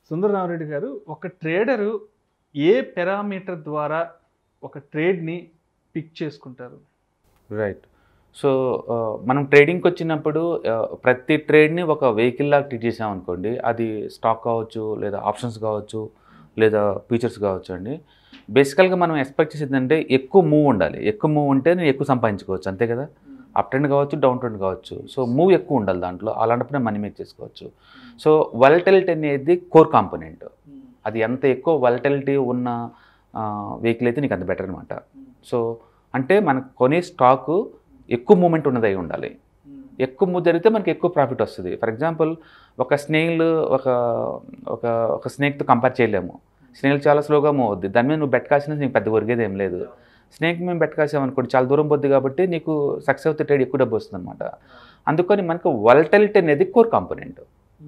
సుందరరామరెడ్డి గారు ఒక ట్రేడరు ఏ పెరామీటర్ ద్వారా ఒక ట్రేడ్ని పిక్ చేసుకుంటారు రైట్ సో ఆ, మనం ట్రేడింగ్కి వచ్చినప్పుడు ఆ, ప్రతి ట్రేడ్ని ఒక వెహికల్ లాగా ట్రీట్ చేసాం అనుకోండి అది స్టాక్ కావచ్చు లేదా ఆప్షన్స్ కావచ్చు లేదా ఫీచర్స్ కావచ్చు అండి బేసికల్గా మనం ఎక్స్పెక్ట్ చేసేది అంటే ఎక్కువ మూవ్ ఉండాలి ఎక్కువ మూవ్ ఉంటే నేను ఎక్కువ సంపాదించుకోవచ్చు అంతే కదా అప్ ట్రెండ్ కావచ్చు డౌన్ ట్రెండ్ కావచ్చు సో మూవ్ ఎక్కువ ఉండాలి దాంట్లో అలాంటప్పుడు మనీ మేక్ చేసుకోవచ్చు సో వలటిలిటీ అనేది కోర్ కాంపోనెంట్ అది ఎంత ఎక్కువ వలటిలిటీ ఉన్న వెహికల్ అయితే నీకు అంత బెటర్ అనమాట సో అంటే మనకు కొనే స్టాకు ఎక్కువ మూమెంట్ ఉన్నది అయి ఉండాలి ఎక్కువ మూవ్ జరిగితే మనకి ఎక్కువ ప్రాఫిట్ వస్తుంది ఫర్ ఎగ్జాంపుల్ ఒక స్నేల్ ఒక ఒక ఒక స్నేక్తో కంపేర్ చేయలేము స్నేల్ చాలా స్లోగా మూవ్ అవుద్ది దాని మీద నువ్వు బెట్ కాసిన నీకు పెద్ద ఒరిగేది ఏం లేదు స్నేక్ మేము బెట్ కాసామనుకోండి చాలా దూరం పోద్ది కాబట్టి నీకు సక్సెస్ అవుతే ట్రేడ్ ఎక్కువ డబ్బు వస్తుంది అనమాట అందుకని మనకు వలటలిటీ అనేది కోర్ కాంపోనెంట్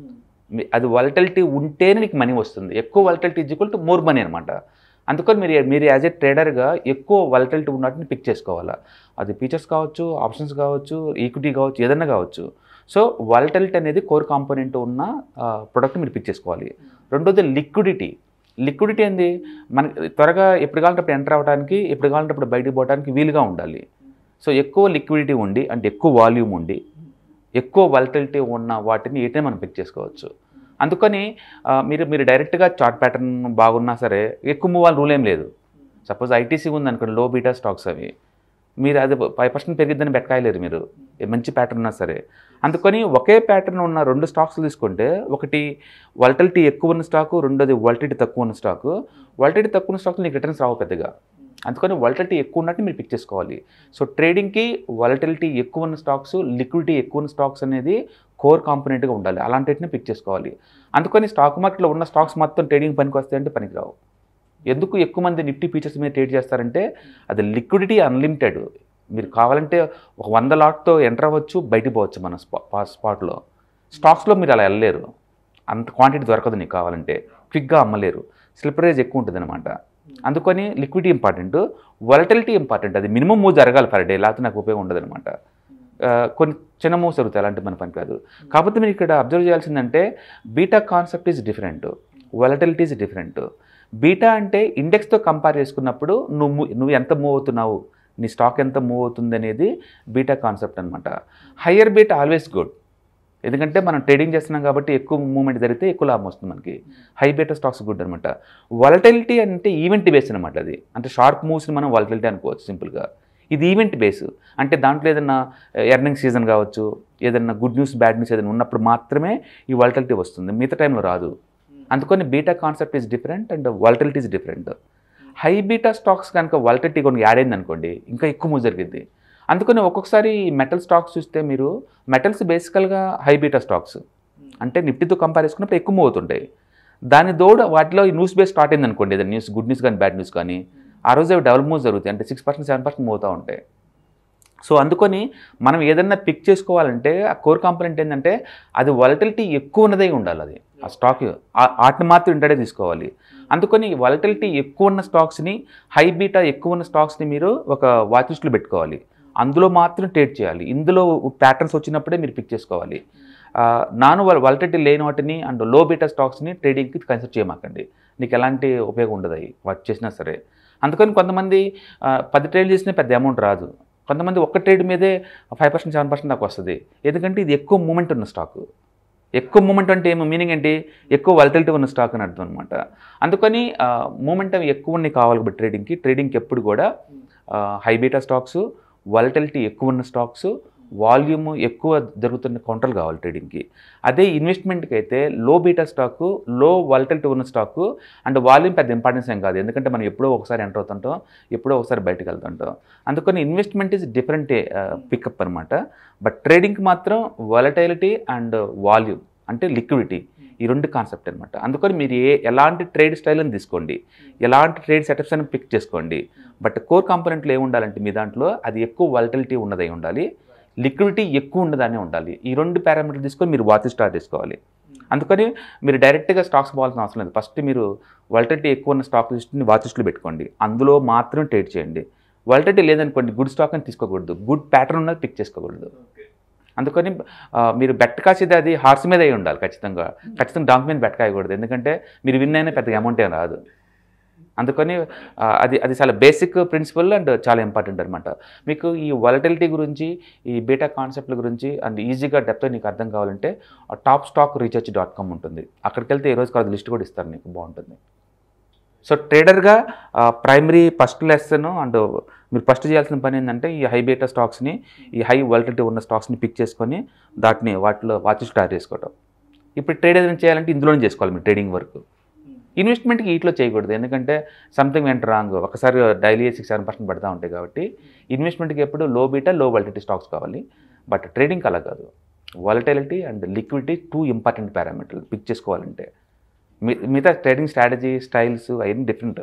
మీ- అది వలటలిటీ ఉంటేనే నీకు మనీ వస్తుంది ఎక్కువ volatility is equal to more money అనమాట అందుకని మీరు మీరు యాజ్ ఎ ట్రేడర్గా ఎక్కువ వలటలిటీ ఉన్నట్టుని పిక్ చేసుకోవాలా అది ఫీచర్స్ కావచ్చు ఆప్షన్స్ కావచ్చు ఈక్విటీ కావచ్చు ఏదైనా కావచ్చు సో వలటలిటీ అనేది కోర్ కాంపోనెంట్ ఉన్న ప్రొడక్ట్ మీరు పిక్ చేసుకోవాలి రెండోది లిక్విడిటీ లిక్విడిటీ ఏంది మనకి త్వరగా ఎప్పుడు కావాలంటే అప్పుడు ఎంటర్ అవ్వడానికి ఎప్పుడు కావాలంటే అప్పుడు బయటికి పోవడానికి వీలుగా ఉండాలి సో ఎక్కువ లిక్విడిటీ ఉండి అంటే ఎక్కువ వాల్యూమ్ ఉండి ఎక్కువ వలటిలిటీ ఉన్న వాటిని ఏటైనా మనం పిక్ చేసుకోవచ్చు అందుకని ఆ, మీరు మీరు డైరెక్ట్గా చార్ట్ ప్యాటర్న్ బాగున్నా సరే ఎక్కువ మూవ్ రూల్ ఏం లేదు సపోజ్ ఐటీసీ ఉంది అనుకోండి లో బీటా స్టాక్స్ అవి మీరు అది ఫైవ్ పర్సెంట్ పెరిగిద్దని బెట్టకాయలేరు మీరు ఏ మంచి ప్యాటర్న్ ఉన్నా సరే అందుకని ఒకే ప్యాటర్న్ ఉన్న రెండు స్టాక్స్ తీసుకుంటే ఒకటి వల్టిలిటీ ఎక్కువ ఉన్న స్టాకు రెండోది వల్టిలిటీ తక్కువ ఉన్న స్టాకు వల్టిలిటీ తక్కువ ఉన్న స్టాక్ నీకు రిటర్న్స్ రావు పెద్దగా అందుకని వల్టిలిటీ ఎక్కువ ఉన్నట్టు మీరు పిక్ చేసుకోవాలి సో ట్రేడింగ్కి వలటిలిటీ ఎక్కువ ఉన్న స్టాక్స్ లిక్విడిటీ ఎక్కువ ఉన్న స్టాక్స్ అనేది కోర్ కాంపోనెంట్గా ఉండాలి అలాంటిని పిక్ చేసుకోవాలి అందుకని స్టాక్ మార్కెట్లో ఉన్న స్టాక్స్ మొత్తం ట్రేడింగ్ పనికి వస్తాయంటే పనికిరావు ఎందుకు ఎక్కువ మంది నిఫ్టీ ఫీచర్స్ మీద ట్రేడ్ చేస్తారంటే అది లిక్విడిటీ అన్లిమిటెడ్ మీరు కావాలంటే ఒక వంద లాట్తో ఎంటర్ అవ్వచ్చు బయటికి పోవచ్చు మన స్పా స్పాట్లో స్టాక్స్లో మీరు అలా వెళ్ళలేరు అంత క్వాంటిటీ దొరకదు నీకు కావాలంటే క్విక్గా అమ్మలేరు స్లిపరేజ్ ఎక్కువ ఉంటుంది అనమాట అందుకని లిక్విడిటీ ఇంపార్టెంట్ వలటిలిటీ ఇంపార్టెంట్ అది మినిమం మూవ్ జరగాలి పర్ డే లేకపోతే నాకు ఉపయోగం ఉండదు అనమాట కొన్ని చిన్న మూవ్స్ జరుగుతాయి అలాంటి మన పని కాదు కాకపోతే మీరు ఇక్కడ అబ్జర్వ్ చేయాల్సిందంటే beta concept is different volatility is different beta అంటే ఇండెక్స్తో కంపేర్ చేసుకున్నప్పుడు నువ్వు move- నువ్వు ఎంత మూవ్ అవుతున్నావు నీ స్టాక్ ఎంత మూవ్ అవుతుంది అనేది బీటా కాన్సెప్ట్ అనమాట హయ్యర్ బీటా ఆల్వేస్ గుడ్ ఎందుకంటే మనం ట్రేడింగ్ చేస్తున్నాం కాబట్టి ఎక్కువ మూవ్మెంట్ జరిగితే ఎక్కువ లాభం వస్తుంది మనకి హై బీటా స్టాక్స్ గుడ్ అనమాట వలటిలిటీ అంటే ఈవెంట్ బేస్ అనమాట అది అంటే షార్ప్ మూవ్స్ని మనం వలటిలిటీ అనుకోవచ్చు సింపుల్గా ఇది ఈవెంట్ బేస్ అంటే దాంట్లో ఏదైనా ఎర్నింగ్ సీజన్ కావచ్చు ఏదైనా గుడ్ న్యూస్ బ్యాడ్ న్యూస్ ఏదైనా ఉన్నప్పుడు మాత్రమే ఈ వలటిలిటీ వస్తుంది మిగతా టైంలో రాదు అందుకని beta concept is different and volatility is different high beta stocks కనుక వలటిలిటీ కొన్ని యాడ్ అయింది అనుకోండి ఇంకా ఎక్కువ మూవ్ జరిగింది అందుకని ఒక్కొక్కసారి మెటల్ స్టాక్స్ చూస్తే మీరు మెటల్స్ బేసికల్గా హై బీటా స్టాక్స్ అంటే నిఫ్టీతో కంపేర్ చేసుకున్నప్పుడు ఎక్కువ మూవ్ అవుతుంటాయి దాని తోడు వాటిలో ఈ న్యూస్ బేస్ స్టార్ట్ అయింది అనుకోండి ఏదైనా న్యూస్ గుడ్ న్యూస్ కానీ బ్యాడ్ న్యూస్ కానీ ఆ రోజు అవి డబుల్ మూవ్స్ జరుగుతాయి అంటే six percent seven percent move అవుతూ ఉంటాయి సో అందుకని మనం ఏదన్నా పిక్ చేసుకోవాలంటే ఆ కోర్ కాంపోనెంట్ ఏంటంటే అది వలటిలిటీ ఎక్కువ ఉన్నదే ఉండాలి అది ఆ స్టాక్ వాటిని మాత్రం ఇంటడే తీసుకోవాలి అందుకని వలటిలిటీ ఎక్కువ ఉన్న స్టాక్స్ని హై బీటా ఎక్కువ ఉన్న స్టాక్స్ని మీరు ఒక వాచ్ లిస్ట్లో పెట్టుకోవాలి అందులో మాత్రం ట్రేడ్ చేయాలి ఇందులో ప్యాటర్న్స్ వచ్చినప్పుడే మీరు పిక్ చేసుకోవాలి ఆ, నాను వలటిలిటీ లేని వాటిని అండ్ లో బీటా స్టాక్స్ని ట్రేడింగ్కి కన్సిడర్ చేయమాకండి నీకు ఎలాంటి ఉపయోగం ఉండదు అవి వాటి చేసినా సరే అందుకని కొంతమంది ఆ, పది ట్రేడ్ చేసినా పెద్ద అమౌంట్ రాదు కొంతమంది ఒక్క ట్రేడ్ మీదే ఫైవ్ పర్సెంట్ సెవెన్ పర్సెంట్ దాకా వస్తుంది ఎందుకంటే ఇది ఎక్కువ మూమెంట్ ఉన్న స్టాక్ ఎక్కువ మూమెంట్ అంటే ఏమో మీనింగ్ ఏంటి ఎక్కువ వలటిలిటీ ఉన్న స్టాక్ అని అర్థం అనమాట అందుకని మూమెంటం ఎక్కువ ఉన్నాయి కావాలి కాబట్టి ట్రేడింగ్కి ట్రేడింగ్కి ఎప్పుడు కూడా హై బీటా స్టాక్స్ వలటిలిటీ ఎక్కువ ఉన్న స్టాక్స్ వాల్యూమ్ ఎక్కువ జరుగుతున్న కౌంటర్లు కావాలి ట్రేడింగ్కి అదే ఇన్వెస్ట్మెంట్కి అయితే low beta stock low volatility ఉన్న స్టాకు అండ్ వాల్యూమ్ పెద్ద ఇంపార్టెన్స్ ఏం కాదు ఎందుకంటే మనం ఎప్పుడో ఒకసారి ఎంటర్ అవుతుంటాం ఎప్పుడో ఒకసారి బయటకు వెళ్తుంటాం అందుకని ఇన్వెస్ట్మెంట్ ఈజ్ డిఫరెంట్ పికప్ అనమాట బట్ ట్రేడింగ్కి మాత్రం వలటైలిటీ అండ్ వాల్యూమ్ అంటే లిక్విడిటీ ఈ రెండు కాన్సెప్ట్ అనమాట అందుకని మీరు ఏ ఎలాంటి ట్రేడ్ స్టైల్ అని తీసుకోండి ఎలాంటి ట్రేడ్ సెటప్స్ అని పిక్ చేసుకోండి బట్ కోర్ కాంపోనెంట్లు ఏమి ఉండాలంటే మీ దాంట్లో అది ఎక్కువ వలటిలిటీ ఉన్నదై ఉండాలి లిక్విడిటీ ఎక్కువ ఉండదానే ఉండాలి ఈ రెండు పారామీటర్లు తీసుకొని మీరు వాచ్ స్టార్ట్ చేసుకోవాలి అందుకని మీరు డైరెక్ట్గా స్టాక్స్ పోవాల్సిన అవసరం లేదు ఫస్ట్ మీరు వల్టటీ ఎక్కువ ఉన్న స్టాక్ లిస్ట్ని వాచ్ లిస్ట్లో పెట్టుకోండి అందులో మాత్రం ట్రేడ్ చేయండి వల్టటీ లేదనుకోండి గుడ్ స్టాక్ అని తీసుకోకూడదు గుడ్ ప్యాటర్న్ ఉన్నది పిక్ చేసుకోకూడదు అందుకని ఆ, మీరు బెట్ కాసేది అది హార్స్ మీద అయి ఉండాలి ఖచ్చితంగా ఖచ్చితంగా డాంక్ మీద బెట్ కాయకూడదు ఎందుకంటే మీరు విన్ అయినా పెద్దగా అమౌంట్ ఏం రాదు అందుకని ఆ, అది అది చాలా బేసిక్ ప్రిన్సిపల్ అండ్ చాలా ఇంపార్టెంట్ అనమాట మీకు ఈ వాలటిలిటీ గురించి ఈ బీటా కాన్సెప్ట్ల గురించి అండ్ ఈజీగా డెప్త్ నీకు అర్థం కావాలంటే top stock research dot com ఉంటుంది అక్కడికి వెళ్తే ఈ రోజు కాదు లిస్ట్ కూడా ఇస్తారు నీకు బాగుంటుంది సో ట్రేడర్గా ప్రైమరీ ఫస్ట్ లెసన్ అండ్ మీరు ఫస్ట్ చేయాల్సిన పని ఏంటంటే ఈ హై బీటా స్టాక్స్ని ఈ హై వాలిటిలిటీ ఉన్న స్టాక్స్ని పిక్ చేసుకొని దాటిని వాటిలో వాచ్ స్టార్ట్ చేసుకోవడం ఇప్పుడు ట్రేడ్ ఏదైనా చేయాలంటే ఇందులోనే చేసుకోవాలి మీరు ట్రేడింగ్ వర్క్ ఇన్వెస్ట్మెంట్కి ఇట్లో చేయకూడదు ఎందుకంటే సంథింగ్ వెంట రాంగ్ ఒకసారి డైలీ సిక్స్ సెవెన్ పర్సెంట్ పడతా ఉంటాయి కాబట్టి ఇన్వెస్ట్మెంట్కి ఎప్పుడు low beta low volatility stocks కావాలి బట్ ట్రేడింగ్ అలా కాదు volatility and liquidity two important పారామీటర్లు పిక్ చేసుకోవాలంటే మీ- మిగతా ట్రేడింగ్ స్ట్రాటజీ స్టైల్స్ అవన్నీ డిఫరెంట్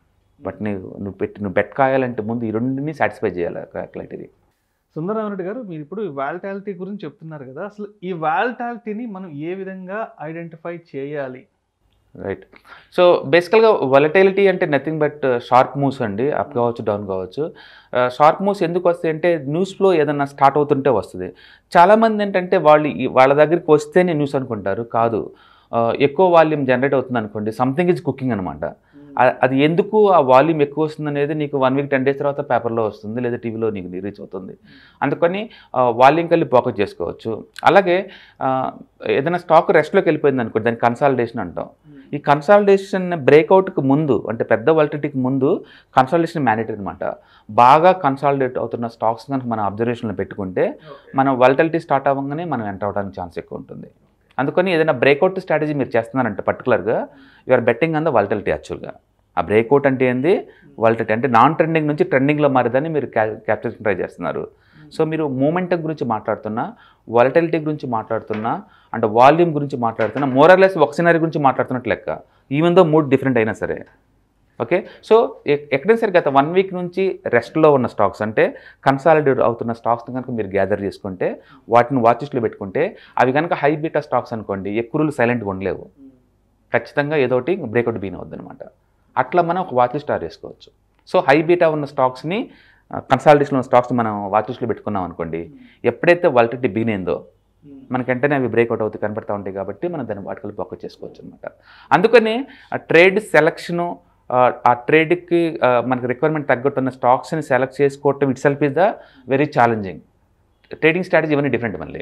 బట్ నువ్వు నువ్వు పెట్టి నువ్వు బెట్ కాయాలంటే ముందు ఈ రెండుని సాటిస్ఫై చేయాలి క్రైటీరియా సుందరరామరెడ్డి గారు మీరు ఇప్పుడు వాల్టాలిటీ గురించి చెప్తున్నారు కదా అసలు ఈ వాల్టాలిటీని మనం ఏ విధంగా ఐడెంటిఫై చేయాలి రైట్ సో బేసికల్గా వలటైలిటీ అంటే నథింగ్ బట్ షార్ప్ మూవ్స్ అండి అప్ కావచ్చు డౌన్ కావచ్చు షార్ప్ మూవ్స్ ఎందుకు వస్తాయి అంటే న్యూస్ ఫ్లో ఏదన్నా స్టార్ట్ అవుతుంటే వస్తుంది చాలామంది ఏంటంటే వాళ్ళు ఈ- వాళ్ళ దగ్గరికి వస్తేనే న్యూస్ అనుకుంటారు కాదు ఆ, ఎక్కువ వాల్యూమ్ జనరేట్ అవుతుంది అనుకోండి సంథింగ్ ఇస్ కుకింగ్ అనమాట అది ఎందుకు ఆ వాల్యూమ్ ఎక్కువ వస్తుంది అనేది నీకు వన్ వీక్ టెన్ డేస్ తర్వాత పేపర్లో వస్తుంది లేదా టీవీలో నీకు రీచ్ అవుతుంది అందుకని వాల్యూమ్ కలిపి ఫోకస్ చేసుకోవచ్చు అలాగే ఆ, ఏదైనా స్టాక్ రెస్ట్లోకి వెళ్ళిపోయింది అనుకోండి దాన్ని కన్సాలిడేషన్ అంటాం ఈ కన్సాలిడేషన్ బ్రేక్అవుట్కి ముందు అంటే పెద్ద వాలిటిటీకి ముందు కన్సాలిడేషన్ మ్యాండేటరీ అనమాట బాగా కన్సాలిడేట్ అవుతున్న స్టాక్స్ కనుక మనం అబ్జర్వేషన్లో పెట్టుకుంటే మనం వాలిటిలిటీ స్టార్ట్ అవ్వగానే మనం ఎంటర్ అవడానికి ఛాన్స్ ఎక్కువ ఉంటుంది అందుకని ఏదైనా బ్రేక్అవుట్ స్ట్రాటజీ మీరు చేస్తున్నారంటే పర్టికులర్గా you're betting on the volatility actually ఆ బ్రేక్అవుట్ అంటే ఏంది వాలిటిలిటీ అంటే నాన్ ట్రెండింగ్ నుంచి ట్రెండింగ్లో మారేదాన్ని మీరు క్యా క్యాప్చర్ ట్రై చేస్తున్నారు సో మీరు మూమెంటం గురించి మాట్లాడుతున్నా వాలిటిలిటీ గురించి మాట్లాడుతున్నా అంటే వాల్యూమ్ గురించి మాట్లాడుతున్నా మోరర్లెస్ ఒక సినారీ గురించి మాట్లాడుతున్నట్టు లెక్క ఈవెన్ దో మూడ్ డిఫరెంట్ అయినా సరే ఓకే సో ఎ- ఎక్కడైనా సరే గత వన్ వీక్ నుంచి రెస్ట్లో ఉన్న స్టాక్స్ అంటే కన్సాలిడేట్ అవుతున్న స్టాక్స్ని కనుక మీరు గ్యాదర్ చేసుకుంటే వాటిని వాచెస్లో పెట్టుకుంటే అవి కనుక హై బీటా స్టాక్స్ అనుకోండి ఎక్కువ రోజులు సైలెంట్గా ఉండలేవు ఖచ్చితంగా ఏదో ఒకటి బ్రేక్అవుట్ బీన్ అవుద్ది అనమాట అట్లా మనం ఒక వాచ్ స్టార్ చేసుకోవచ్చు సో హై బీటా ఉన్న స్టాక్స్ని కన్సాలిడేషన్ ఉన్న స్టాక్స్ మనం వాచెస్లో పెట్టుకున్నాం అనుకోండి ఎప్పుడైతే వాలిటీ బీన్ అయిందో మనకి వెంటనే అవి బ్రేక్అవుట్ అవుతాయి కనపడతా ఉంటాయి కాబట్టి మనం దాన్ని వాటికల్ ఫోకస్ చేసుకోవచ్చు అనమాట అందుకని ఆ ట్రేడ్ సెలక్షను ఆ ట్రేడ్కి మనకి రిక్వైర్మెంట్ తగ్గట్టు ఉన్న స్టాక్స్ని సెలెక్ట్ చేసుకోవటం itself is the very challenging trading strategy ఇవన్నీ డిఫరెంట్ మళ్ళీ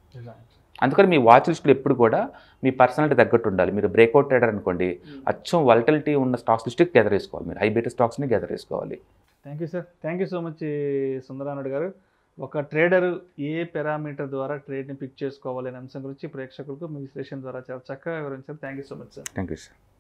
అందుకని మీ వాచ్ లిస్ట్లో ఎప్పుడు కూడా మీ పర్సనాలిటీ తగ్గట్టు ఉండాలి మీరు బ్రేక్అవుట్ ట్రేడర్ అనుకోండి అచ్చం వాలిటిలిటీ ఉన్న స్టాక్స్ లిస్ట్ గ్యాదర్ చేసుకోవాలి మీరు హై బీటా స్టాక్స్ని గ్యాదర్ చేసుకోవాలి thank you sir thank you so much సుందరానుడు గారు ఒక ట్రేడర్ ఏ పారామీటర్ ద్వారా ట్రేడ్ని పిక్ చేసుకోవాలి అనే అంశం గురించి ప్రేక్షకులకు మీ విశ్లేషణ ద్వారా చాలా చక్కగా వివరించారు thank you so much sir thank you sir